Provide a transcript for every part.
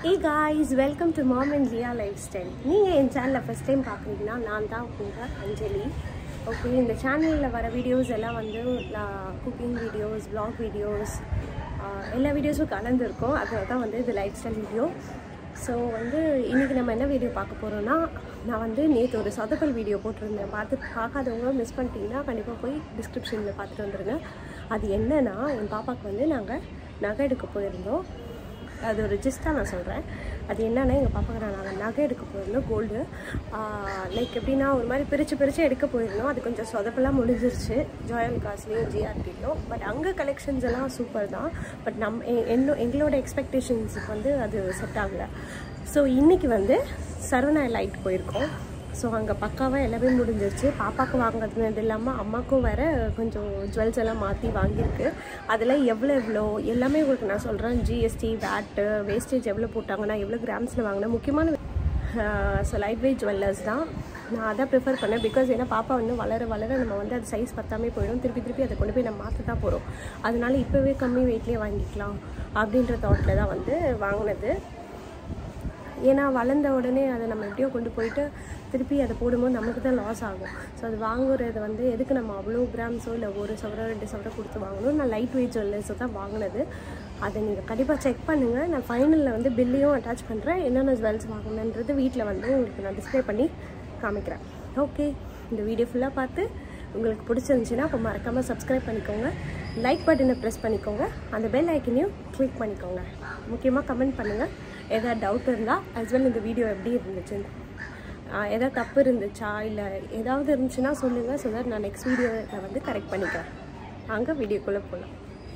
A guys welcome to mom and Liya lifestyle நீங்கள் என் சேனலை ஃபஸ்ட் டைம் பார்க்குறீங்கன்னா நான் தான் உங்கள் அஞ்சலி ஓகே இந்த சேனலில் வர வீடியோஸ் எல்லாம் வந்து நான் குக்கிங் வீடியோஸ் vlog வீடியோஸ் எல்லா வீடியோஸும் கலந்துருக்கும் அதனால தான் வந்து இது லைஃப் ஸ்டைல் வீடியோ ஸோ வந்து இன்றைக்கி நம்ம என்ன வீடியோ பார்க்க போகிறோன்னா நான் வந்து நேற்று ஒரு சொதப்பல் வீடியோ போட்டிருந்தேன் பார்த்து பார்க்காதவங்க மிஸ் பண்ணிட்டீங்கன்னா கண்டிப்பாக போய் டிஸ்கிரிப்ஷனில் பார்த்துட்டு வந்துடுங்க அது என்னன்னா என் பாப்பாவுக்கு வந்து நாங்கள் நகை எடுக்க போயிருந்தோம் அது ஒரு ஜிஸ்ட்டாக நான் சொல்கிறேன் அது என்னன்னா எங்கள் பாப்பாக்கு நான் நாங்கள் நகை எடுக்க போயிருந்தோம் கோல்டு லைக் எப்படின்னா ஒரு மாதிரி பிரித்து பிரித்து எடுக்க போயிருந்தோம் அது கொஞ்சம் சொதப்பெல்லாம் முடிஞ்சிருச்சு ஜாயல் காஸ்லேயும் ஜிஆர்டிலையும் பட் அங்கே கலெக்ஷன்ஸ் எல்லாம் சூப்பர் தான் பட் நம் எ- என்னோ எங்களோட எக்ஸ்பெக்டேஷன்ஸுக்கு வந்து அது செட் ஆகலை ஸோ இன்றைக்கி வந்து சரவணா லைட் போயிருக்கோம் ஸோ அங்கே பக்காவாக எல்லாமே முடிஞ்சிருச்சு பாப்பாவுக்கு வாங்குறது இல்லாமல் அம்மாவுக்கும் வேற கொஞ்சம் ஜுவல்ஸ் எல்லாம் மாற்றி வாங்கியிருக்கு அதில் எவ்வளோ எவ்வளோ எல்லாமே உங்களுக்கு நான் சொல்கிறேன் ஜிஎஸ்டி வேட்டு வேஸ்டேஜ் எவ்வளோ போட்டாங்கன்னா எவ்வளோ கிராம்ஸில் வாங்கினா முக்கியமான ஸோ லைட் வெயிட் ஜுவல்லர்ஸ் தான் நான் அதான் ப்ரிஃபர் பண்ணேன் பிகாஸ் ஏன்னா பாப்பா வந்து வளர வளர நம்ம வந்து அது சைஸ் பத்தாமே போயிடும் திருப்பி திருப்பி அதை கொண்டு போய் நம்ம மாற்ற தான் போகிறோம் அதனால இப்போவே கம்மி வெயிட்லேயே வாங்கிக்கலாம் அப்படின்ற தாட்டில் தான் வந்து வாங்கினது ஏன்னா வளர்ந்த உடனே அதை நம்ம எப்படியோ கொண்டு போயிட்டு திருப்பி அதை போடும்போது நமக்கு தான் லாஸ் ஆகும் ஸோ அது வாங்குறது வந்து எதுக்கு நம்ம அவ்வளோ கிராம்ஸோ இல்லை ஒரு சவரோ ரெண்டு சவரோ கொடுத்து வாங்கணும் நான் லைட் வெயிட் ஜுவல்லர்ஸை தான் வாங்கினது அதை நீங்கள் கண்டிப்பாக செக் பண்ணுங்கள் நான் ஃபைனலில் வந்து பில்லையும் அட்டாச் பண்ணுறேன் என்னென்ன ஜுவல்ஸ் வாங்கினேன்றது வீட்டில் வந்து உங்களுக்கு நான் டிஸ்ப்ளே பண்ணி காமிக்கிறேன் ஓகே இந்த வீடியோ ஃபுல்லாக பார்த்து உங்களுக்கு பிடிச்சிருந்துச்சின்னா அப்போ மறக்காமல் சப்ஸ்கிரைப் பண்ணிக்கோங்க லைக் பட்டனை ப்ரெஸ் பண்ணிக்கோங்க அந்த பெல் ஐக்கனையும் கிளிக் பண்ணிக்கோங்க முக்கியமாக கமெண்ட் பண்ணுங்கள் ஏதாவது டவுட் இருந்தால் as well இந்த வீடியோ எப்படி இருந்துச்சுன்னு ஆஹ் ஏதாவது தப்பு இருந்துச்சா இல்லை ஏதாவது இருந்துச்சுன்னா சொல்லுங்கள் ஸோ தட் நான் நெக்ஸ்ட் வீடியோவில் வந்து கரெக்ட் பண்ணிக்கிறேன் அங்கே வீடியோக்குள்ளே போகலாம்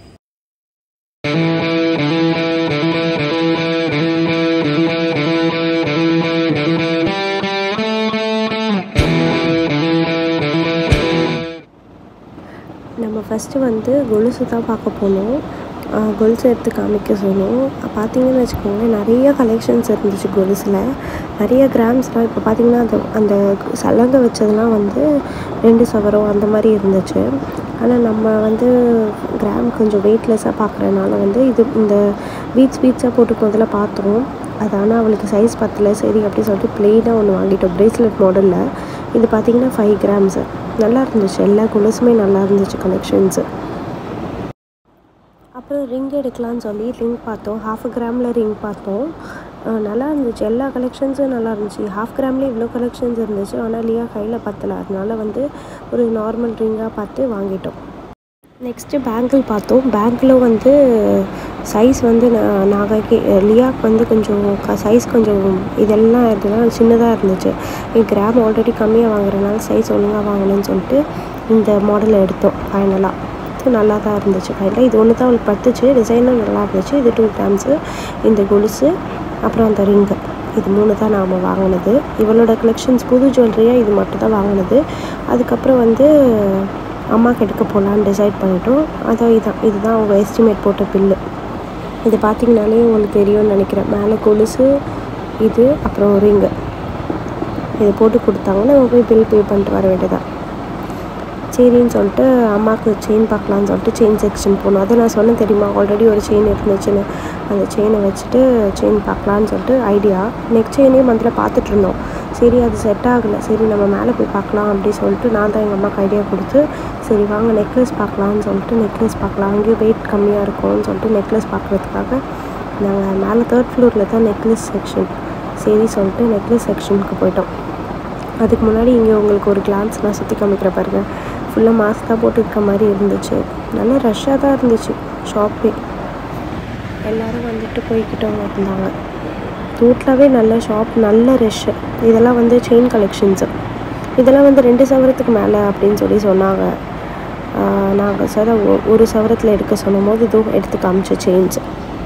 நம்ம ஃபஸ்ட்டு வந்து கொலுசு தான் பார்க்க போனோம் ஆஹ் கொலுசு எடுத்து காமிக்க சொன்னோம் பார்த்தீங்கன்னு வச்சுக்கோங்களேன் நிறைய கலெக்ஷன்ஸ் இருந்துச்சு கொலுசில் நிறைய கிராம்ஸ்லாம் இப்போ பார்த்தீங்கன்னா அந்த அந்த சலங்கை வச்சதெல்லாம் வந்து ரெண்டு சவரம் அந்த மாதிரி இருந்துச்சு ஆனால் நம்ம வந்து கிராம் கொஞ்சம் வெயிட்லெஸ்ஸாக பார்க்குறனால வந்து இது இந்த பீட்ஸ் பீட்ஸாக போட்டுக்கிறதுல பார்த்தோம் அது ஆனால் அவளுக்கு சைஸ் பத்தல சரி அப்படி சொல்லிட்டு பிளெயினாக ஒன்று வாங்கிட்டோம் பிரேஸ்லெட் மாடலில் இது பார்த்தீங்கன்னா ஃபைவ் கிராம்ஸு நல்லா இருந்துச்சு எல்லா கொலுசுமே நல்லா இருந்துச்சு கலெக்ஷன்ஸு அப்புறம் ரிங் எடுக்கலாம்னு சொல்லி ரிங் பார்த்தோம் ஹாஃப் கிராமில் ரிங் பார்த்தோம் அஹ் நல்லா இருந்துச்சு எல்லா கலெக்ஷன்ஸும் நல்லா இருந்துச்சு ஹாஃப் கிராம்லேயே இவ்வளோ கலெக்ஷன்ஸ் இருந்துச்சு ஆனால் லியா கையில் பத்தலை அதனால வந்து ஒரு நார்மல் ரிங்காக பார்த்து வாங்கிட்டோம் நெக்ஸ்ட்டு பேங்கிள் பார்த்தோம் பேங்கில் வந்து சைஸ் வந்து நான் நாகைக்கு லியாக்கு வந்து கொஞ்சம் சைஸ் கொஞ்சம் இதெல்லாம் இதெல்லாம் சின்னதாக இருந்துச்சு என் கிராம் ஆல்ரெடி கம்மியாக வாங்குறதுனால சைஸ் ஒழுங்காக வாங்கணும்னு சொல்லிட்டு இந்த மாடலை எடுத்தோம் ஃபைனலாக ஸோ நல்லா தான் இருந்துச்சு ஃபைனலாக இது ஒன்று தான் அவளுக்கு பத்துச்சு டிசைனும் நல்லா இருந்துச்சு இது டூ கிராம்ஸு இந்த கொலுசு அப்புறம் அந்த ரிங்கு இது மூணு தான் நாம் வாங்கினது இவளோட கலெக்ஷன்ஸ் புது ஜுவல்லரியாக இது மட்டும் தான் வாங்கினது அதுக்கப்புறம் வந்து அம்மாக்கு எடுக்க போகலான்னு டிசைட் பண்ணிட்டோம் அதான் இதான் இதுதான் அவங்க எஸ்டிமேட் போட்ட பில்லு இது பார்த்தீங்கனாலே உங்களுக்கு தெரியும்னு நினைக்கிறேன் மேலே கொலுசு இது அப்புறம் ரிங்கு இது போட்டு கொடுத்தாங்கன்னா நம்ம போய் பில் பே பண்ணிட்டு வர வேண்டியதான் சரின்னு சொல்லிட்டு அம்மாவுக்கு செயின் பார்க்கலான்னு சொல்லிட்டு செயின் செக்ஷன் போனோம் அதை நான் சொன்னேன் தெரியுமா ஆல்ரெடி ஒரு செயின் இருந்துச்சுன்னு அந்த செயினை வச்சுட்டு செயின் பார்க்கலான்னு சொல்லிட்டு ஐடியா நெக்ஸ்ட் செயினே மந்தில் பார்த்துட்டு இருந்தோம் சரி அது செட் ஆகலை சரி நம்ம மேலே போய் பார்க்கலாம் அப்படி சொல்லிட்டு நான் தான் எங்கள் அம்மாவுக்கு ஐடியா கொடுத்து சரி வாங்க நெக்லஸ் பார்க்கலான்னு சொல்லிட்டு நெக்லஸ் பார்க்கலாம் அங்கேயும் வெயிட் கம்மியாக இருக்கும்னு சொல்லிட்டு நெக்லஸ் பார்க்குறதுக்காக நாங்கள் மேலே தேர்ட் ஃப்ளோரில் தான் நெக்லஸ் செக்ஷன் சரி சொல்லிட்டு நெக்லஸ் செக்ஷனுக்கு போயிட்டோம் அதுக்கு முன்னாடி இங்கே உங்களுக்கு ஒரு கிளான்ஸ் நான் சுற்றி காமிக்கிற பாருங்க ஃபுல்லாக மாஸ்க் தான் போட்டுருக்க மாதிரி இருந்துச்சு நல்லா ரஷ்ஷாக தான் இருந்துச்சு ஷாப்பே எல்லோரும் வந்துட்டு போய்கிட்டவங்க இருந்தாங்க டோட்டலாகவே நல்ல ஷாப் நல்ல ரஷ்ஷு இதெல்லாம் வந்து செயின் கலெக்ஷன்ஸு இதெல்லாம் வந்து ரெண்டு சவரத்துக்கு மேலே அப்படின்னு சொல்லி சொன்னாங்க நாங்கள் சார் ஒரு சவரத்தில் எடுக்க சொன்னும் போது இதுவும் எடுத்து காமிச்ச செயின்ஸு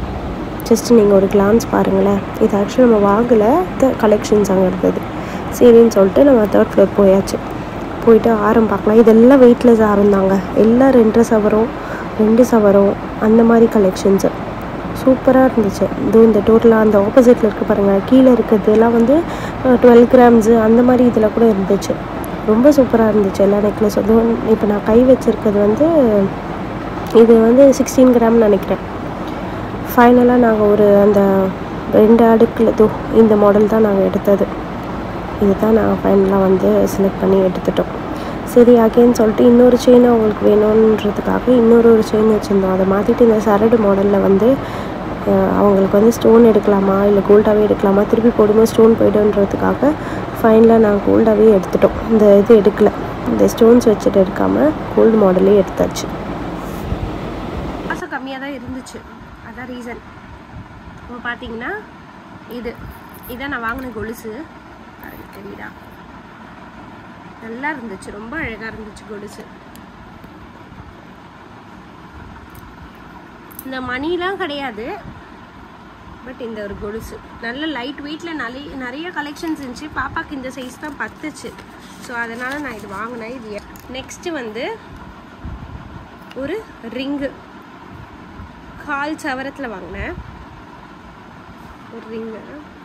ஜஸ்ட் நீங்கள் ஒரு கிளான்ஸ் பாருங்களேன் இது ஆக்சுவலி நம்ம வாங்கலை த கலெக்ஷன்ஸ் அங்கே இருந்தது சரின்னு சொல்லிட்டு நம்ம தேர்ட் ஃப்ளோர் போயாச்சு போயிட்டு ஆரம் பார்க்கலாம் இதெல்லாம் வெயிட்லெஸ் ஆரம் தாங்க எல்லாம் ரெண்டரை சவரம் ரெண்டு சவரம் அந்த மாதிரி கலெக்ஷன்ஸு சூப்பராக இருந்துச்சு இது இந்த டோட்டலாக அந்த ஆப்போசிட்டில் இருக்க பாருங்கள் கீழே இருக்கிறது எல்லாம் வந்து டுவெல் கிராம்ஸு அந்த மாதிரி இதில் கூட இருந்துச்சு ரொம்ப சூப்பராக இருந்துச்சு எல்லா நெக்லஸ் வந்து இப்போ நான் கை வச்சுருக்கிறது வந்து இது வந்து சிக்ஸ்டீன் கிராம்னு நினைக்கிறேன் ஃபைனலாக நாங்கள் ஒரு அந்த ரெண்டு அடுக்கில் தோ இந்த மாடல் தான் நாங்கள் எடுத்தது இதுதான் நாங்கள் ஃபைனலாக வந்து செலக்ட் பண்ணி எடுத்துட்டோம் சரி அகேன்னு சொல்லிட்டு இன்னொரு செயின் அவங்களுக்கு வேணுன்றதுக்காக இன்னொரு ஒரு செயின் வச்சுருந்தோம் அதை மாற்றிட்டு இந்த சரடு மாடலில் வந்து அஹ், அவங்களுக்கு வந்து ஸ்டோன் எடுக்கலாமா இல்லை கோல்டாகவே எடுக்கலாமா திருப்பி போடும்போது ஸ்டோன் போய்டுன்றதுக்காக ஃபைனலாக நாங்கள் கோல்டாகவே எடுத்துட்டோம் இந்த இது எடுக்கல இந்த ஸ்டோன்ஸ் வச்சுட்டு எடுக்காமல் கோல்டு மாடலே எடுத்தாச்சு காசு கம்மியாக தான் இருந்துச்சு அதான் ரீசன் இப்போ பார்த்தீங்கன்னா இது இதான் நான் வாங்கின கொலுசு பாருங்க, தெரியுதா நல்லா இருந்துச்சு ரொம்ப அழகாக இருந்துச்சு கொலுசு இந்த மணிலாம் கிடையாது பட் இந்த ஒரு கொலுசு நல்ல லைட் வெயிட்டில் நிறைய நிறைய கலெக்ஷன்ஸ் இருந்துச்சு பாப்பாக்கு இந்த சைஸ் தான் பத்துச்சு ஸோ அதனால் நான் இது வாங்கினேன் இது நெக்ஸ்ட்டு வந்து ஒரு ரிங்கு கால் சவரத்தில் வாங்கினேன் ஒரு ரிங்கு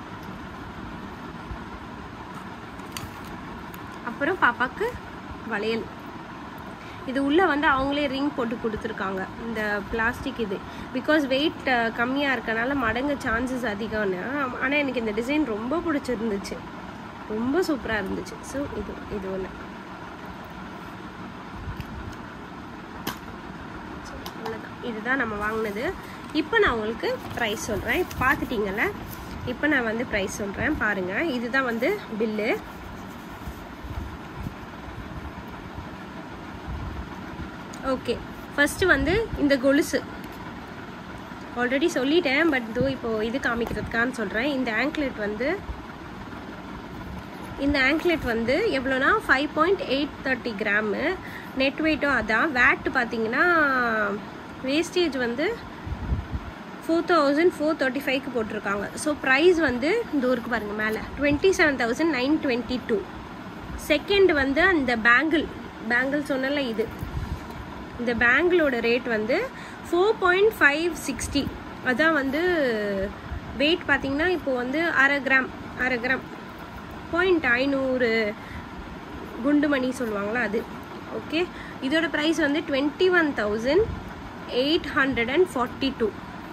அப்புறம் பாப்பாக்கு வளையல் இது உள்ளே வந்து அவங்களே ரிங் போட்டு கொடுத்துருக்காங்க இந்த பிளாஸ்டிக் இது பிகாஸ் வெயிட் கம்மியாக இருக்கனால மடங்க சான்சஸ் அதிகம்னு ஆனால் எனக்கு இந்த டிசைன் ரொம்ப பிடிச்சிருந்துச்சு ரொம்ப சூப்பராக இருந்துச்சு ஸோ இது இது ஒன்று அவ்வளோதான் இதுதான் நம்ம வாங்கினது இப்போ நான் உங்களுக்கு ப்ரைஸ் சொல்கிறேன் இப்போ பார்த்துட்டீங்கல்ல இப்போ நான் வந்து ப்ரைஸ் சொல்கிறேன் பாருங்கள் இதுதான் வந்து பில்லு ஓகே ஃபஸ்ட்டு வந்து இந்த கொலுசு ஆல்ரெடி சொல்லிட்டேன் பட் இதோ இப்போது இது காமிக்கிறதுக்கான்னு சொல்கிறேன் இந்த ஆங்க்லெட் வந்து இந்த ஆங்க்லெட் வந்து எவ்வளோனா five point eight thirty gram net வெயிட்டும் அதான் வேட் பார்த்தீங்கன்னா வேஸ்டேஜ் வந்து ஃபோர் தௌசண்ட் ஃபோர் தேர்ட்டி ஃபைவ்க்கு போட்டிருக்காங்க ஸோ ப்ரைஸ் வந்து இந்த ஊருக்கு பாருங்கள் மேலே twenty seven thousand nine twenty two second வந்து அந்த பேங்கிள் பேங்கிள் சொன்னல இது இந்த பேங்கிளோட ரேட் வந்து ஃபோர் பாயிண்ட் ஃபைவ் சிக்ஸ்டி அதான் வந்து வெயிட் பார்த்தீங்கன்னா இப்போது வந்து அரை கிராம் அரை கிராம் பாயிண்ட் ஐநூறு குண்டுமணி சொல்லுவாங்களா அது ஓகே இதோட ப்ரைஸ் வந்து twenty one thousand eight hundred and forty two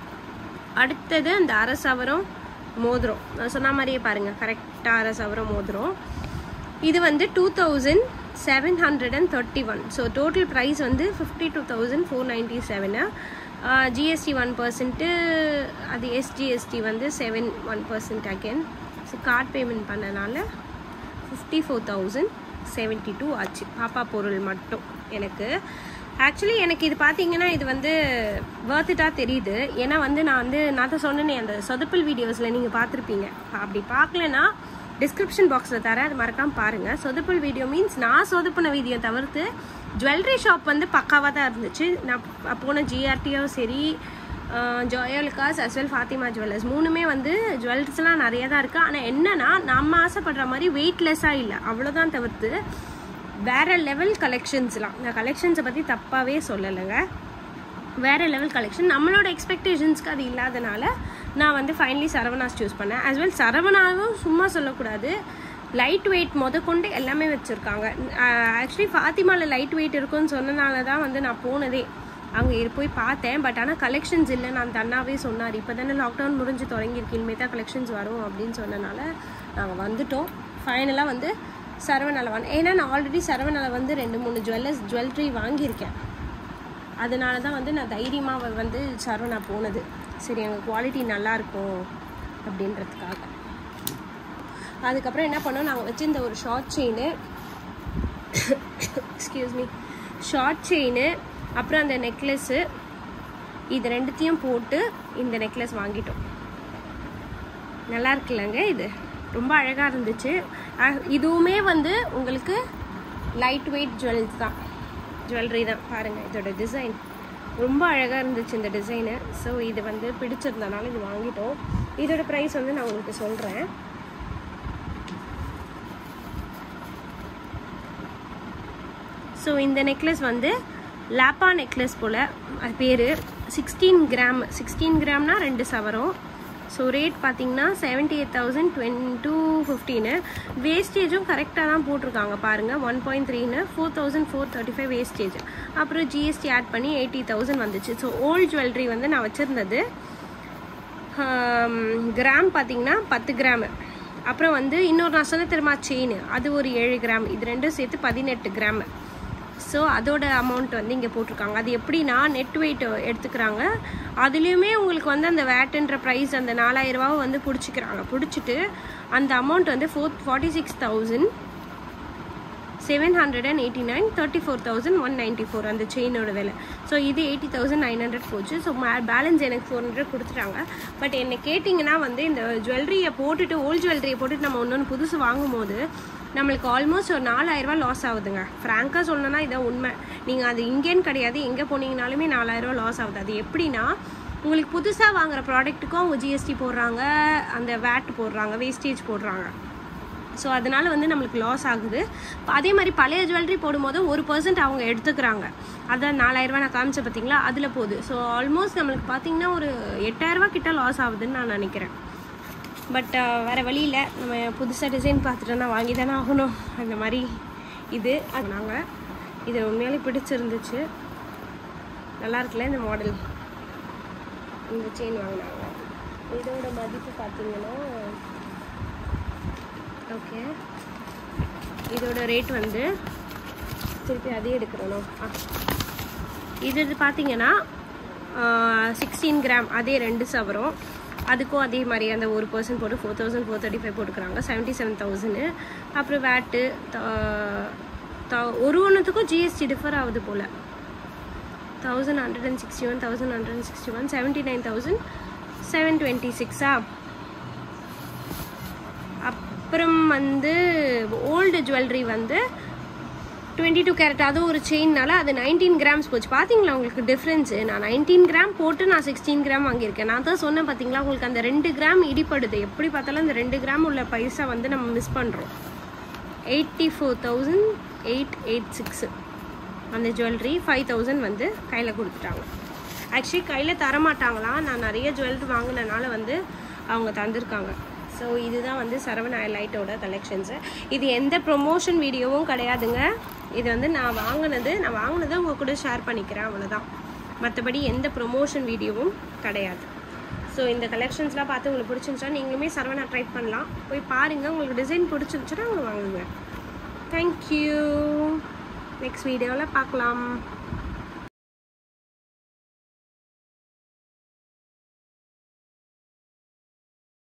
அடுத்தது அந்த அரை சவரம் மோதிரம் நான் சொன்ன மாதிரியே பாருங்கள் கரெக்டாக அரை சவரம் மோதிரம் இது வந்து two thousand seven hundred and thirty one so total price வந்து fifty two thousand four ninety seven GST one percent அது எஸ்ஜிஎஸ்டி வந்து seven one percent again so card payment பண்ணனால fifty four thousand seventy two ஆச்சு பாப்பா பொருள் மட்டும் எனக்கு actually எனக்கு இது பார்த்தீங்கன்னா இது வந்து வேர்த்துட்டாக தெரியுது ஏன்னா வந்து நான் வந்து நான் தான் சொன்னேனே அந்த சொதப்பல் வீடியோஸில் நீங்கள் பார்த்துருப்பீங்க அப்படி பார்க்கலனா டிஸ்கிரிப்ஷன் பாக்ஸில் தரேன் அது மறக்காமல் பாருங்கள் சொதப்பல் வீடியோ மீன்ஸ் நான் சொதப்பின வீடியோ தவிர்த்து ஜுவல்லரி ஷாப் வந்து பக்காவாக தான் இருந்துச்சு நான் போன ஜிஆர்டியும் சரி ஜோயலுக்காஸ் அஸ் வெல் ஃபாத்திமா ஜுவல்லர்ஸ் மூணுமே வந்து ஜுவல்ஸ்லாம் நிறைய தான் இருக்குது ஆனால் என்னன்னா நம்ம ஆசைப்படுற மாதிரி வெயிட்லெஸ்ஸாக இல்லை அவ்வளோதான் தவிர்த்து வேற லெவல் கலெக்ஷன்ஸ்லாம் நான் கலெக்ஷன்ஸை பற்றி தப்பாகவே சொல்லலைங்க வேற லெவல் கலெக்ஷன் நம்மளோட எக்ஸ்பெக்டேஷன்ஸ்க்கு அது இல்லாதனால நான் வந்து ஃபைனலி சரவணாஸ் சூஸ் பண்ணேன் ஆஸ் வெல் சரவணாவும் சும்மா சொல்லக்கூடாது லைட் வெயிட் முத கொண்டு எல்லாமே வச்சுருக்காங்க ஆக்சுவலி ஃபாத்திமாவில் லைட் வெயிட் இருக்குன்னு சொன்னனால தான் வந்து நான் போனதே அங்கே போய் பார்த்தேன் பட் ஆனால் கலெக்ஷன்ஸ் இல்லை நான் தன்னாவே சொன்னார் இப்போ தானே லாக்டவுன் முடிஞ்சு தொடங்கியிருக்கு இனிமேல் தான் கலெக்ஷன்ஸ் வரும் அப்படின்னு சொன்னனால நாங்கள் வந்துட்டோம் ஃபைனலாக வந்து சரவணால வாங்க ஏன்னா நான் ஆல்ரெடி சரவணால வந்து ரெண்டு மூணு ஜுவல்லர்ஸ் ஜுவல்லரி வாங்கியிருக்கேன் அதனால தான் வந்து நான் தைரியமாக வந்து சரவணா போனது சரி அங்கே குவாலிட்டி நல்லாயிருக்கும் அப்படின்றதுக்காக அதுக்கப்புறம் என்ன பண்ணோம் நாங்கள் வச்சிருந்த ஒரு short chain excuse me short chain அப்புறம் அந்த நெக்லஸ்ஸு இது ரெண்டுத்தையும் போட்டு இந்த நெக்லஸ் வாங்கிட்டோம் நல்லா இருக்குல்லங்க இது ரொம்ப அழகாக இருந்துச்சு அஹ் இதுவுமே வந்து உங்களுக்கு லைட் வெயிட் ஜுவல்ஸ் தான் ஜுவல்லரி தான் பாருங்கள் இதோட டிசைன் ரொம்ப அழகாக இருந்துச்சு இந்த டிசைனு ஸோ இது வந்து பிடிச்சிருந்தனால இது வாங்கிட்டோம் இதோட ப்ரைஸ் வந்து நான் உங்களுக்கு சொல்கிறேன் ஸோ இந்த நெக்லஸ் வந்து லாப்பா நெக்லஸ் போல் அது பேர் சிக்ஸ்டீன் கிராம் சிக்ஸ்டீன் கிராம்னா ரெண்டு சவரம் ஸோ ரேட் பார்த்தீங்கன்னா seventy eight thousand twenty two fifteen வேஸ்டேஜும் கரெக்டாக தான் போட்டிருக்காங்க பாருங்கள் ஒன் பாயிண்ட் த்ரீன்னு four thousand four thirty five wastage அப்புறம் ஜிஎஸ்டி ஆட் பண்ணி எயிட்டி தௌசண்ட் வந்துச்சு ஸோ ஓல்ட் ஜுவல்லரி வந்து நான் வச்சுருந்தது கிராம் பார்த்தீங்கன்னா பத்து கிராமு அப்புறம் வந்து இன்னொரு நான் சொன்ன தெரியுமா செயின் அது ஒரு ஏழு கிராம் இது ரெண்டும் சேர்த்து பதினெட்டு கிராம் ஸோ அதோட அமௌண்ட் வந்து இங்கே போட்டிருக்காங்க அது எப்படின்னா நெட் வெயிட் எடுத்துக்கிறாங்க அதுலேயுமே உங்களுக்கு வந்து அந்த வேட்டுன்ற ப்ரைஸ் அந்த நாலாயிரரூபாவை வந்து பிடிச்சிக்கிறாங்க பிடிச்சிட்டு அந்த அமௌண்ட் வந்து four forty six thousand seven hundred and eighty nine thirty four thousand one ninety four அந்த செயினோட விலை ஸோ இது எயிட்டி தௌசண்ட் நைன் ஹண்ட்ரட் போச்சு ஸோ பேலன்ஸ் எனக்கு ஃபோர் ஹண்ட்ரட் கொடுத்துட்டாங்க பட் என்னை கேட்டிங்கன்னா வந்து இந்த ஜுவல்லரியை போட்டுட்டு ஓல்ட் ஜுவல்லரியை போட்டுட்டு நம்ம ஒன்று புதுசு வாங்கும்போது நம்மளுக்கு ஆல்மோஸ்ட் ஒரு நாலாயிரரூபா லாஸ் ஆகுதுங்க ஃப்ராங்காக சொல்லணும்னா இதான் உண்மை நீங்கள் அது இங்கேன்னு கிடையாது எங்கே போனீங்கனாலுமே நாலாயிரரூபா லாஸ் ஆகுது அது எப்படின்னா உங்களுக்கு புதுசாக வாங்குற ப்ராடக்ட்டுக்கும் அவங்க ஜிஎஸ்டி போடுறாங்க அந்த வேட் போடுறாங்க வேஸ்டேஜ் போடுறாங்க ஸோ அதனால வந்து நம்மளுக்கு லாஸ் ஆகுது அதே மாதிரி பழைய ஜுவல்லரி போடும்போது ஒரு பர்சன்ட் அவங்க எடுத்துக்கிறாங்க அதான் நாலாயிரரூபா நான் காமிச்சேன் பார்த்தீங்களா அதில் போகுது ஸோ ஆல்மோஸ்ட் நம்மளுக்கு பார்த்தீங்கன்னா ஒரு எட்டாயிரரூபா கிட்ட லாஸ் ஆகுதுன்னு நான் நினைக்கிறேன் பட் வேறு வழி இல்லை நம்ம புதுசாக டிசைன் பார்த்துட்டோன்னா வாங்கி தானே ஆகணும் அந்த மாதிரி இது அது நாங்கள் இது உண்மையாலே பிடிச்சிருந்துச்சு நல்லா இருக்குல்ல இந்த மாடல் இந்த செயின் வாங்கினாங்க இதோட மதிப்பு பார்த்தீங்கன்னா ஓகே இதோட ரேட் வந்து திருப்பி அதே எடுக்கிறோம் ஆ இது பார்த்தீங்கன்னா சிக்ஸ்டீன் கிராம் அதே ரெண்டு சவரம் அதுக்கும் அதே மாதிரி அந்த ஒரு பர்சன்ட் போட்டு four thousand four thirty five போட்டுக்கிறாங்க செவன்ட்டி செவன் தௌசண்ட் அப்புறம் வேட்டு ஒரு ஒன்றுத்துக்கும் ஜிஎஸ்டி டிஃபர் ஆகுது போல் thousand hundred and sixty one thousand hundred and sixty one seventy nine thousand seven twenty சிக்ஸா அப்புறம் வந்து ஓல்டு ஜுவல்லரி வந்து டுவெண்ட்டி டூ கேரட் அதுவும் ஒரு செயின்னால அது நைன்டீன் கிராம்ஸ் போச்சு பார்த்தீங்களா உங்களுக்கு டிஃப்ரென்ஸு நான் நைன்டீன் கிராம் போட்டு நான் சிக்ஸ்டீன் கிராம் வாங்கியிருக்கேன் நான் தான் சொன்னேன் பார்த்தீங்களா உங்களுக்கு அந்த ரெண்டு கிராம் இடிப்படுது எப்படி பார்த்தாலும் அந்த ரெண்டு கிராம் உள்ள பைசா வந்து நம்ம மிஸ் பண்ணுறோம் eighty four thousand eight eight six அந்த ஜுவல்லரி ஃபைவ் தௌசண்ட் வந்து கையில் கொடுத்துட்டாங்க ஆக்சுவலி கையில் தரமாட்டாங்களாம் நான் நிறைய ஜுவல்லரி வாங்கினனால வந்து அவங்க தந்திருக்காங்க ஸோ இதுதான் வந்து சரவண லைட்டோட கலெக்ஷன்ஸு இது எந்த ப்ரொமோஷன் வீடியோவும் கிடையாதுங்க இது வந்து நான் வாங்கினது நான் வாங்கினதை உங்கள் கூட ஷேர் பண்ணிக்கிறேன் அவ்வளோதான் மற்றபடி எந்த ப்ரொமோஷன் வீடியோவும் கிடையாது ஸோ இந்த கலெக்ஷன்ஸ்லாம் பார்த்து உங்களுக்கு பிடிச்சிருந்துச்சா நீங்களுமே சரவணா ட்ரை பண்ணலாம் போய் பாருங்கள் உங்களுக்கு டிசைன் பிடிச்சிருந்துச்சுன்னா அவங்க வாங்குங்க தேங்க்யூ நெக்ஸ்ட் வீடியோவில் பார்க்கலாம்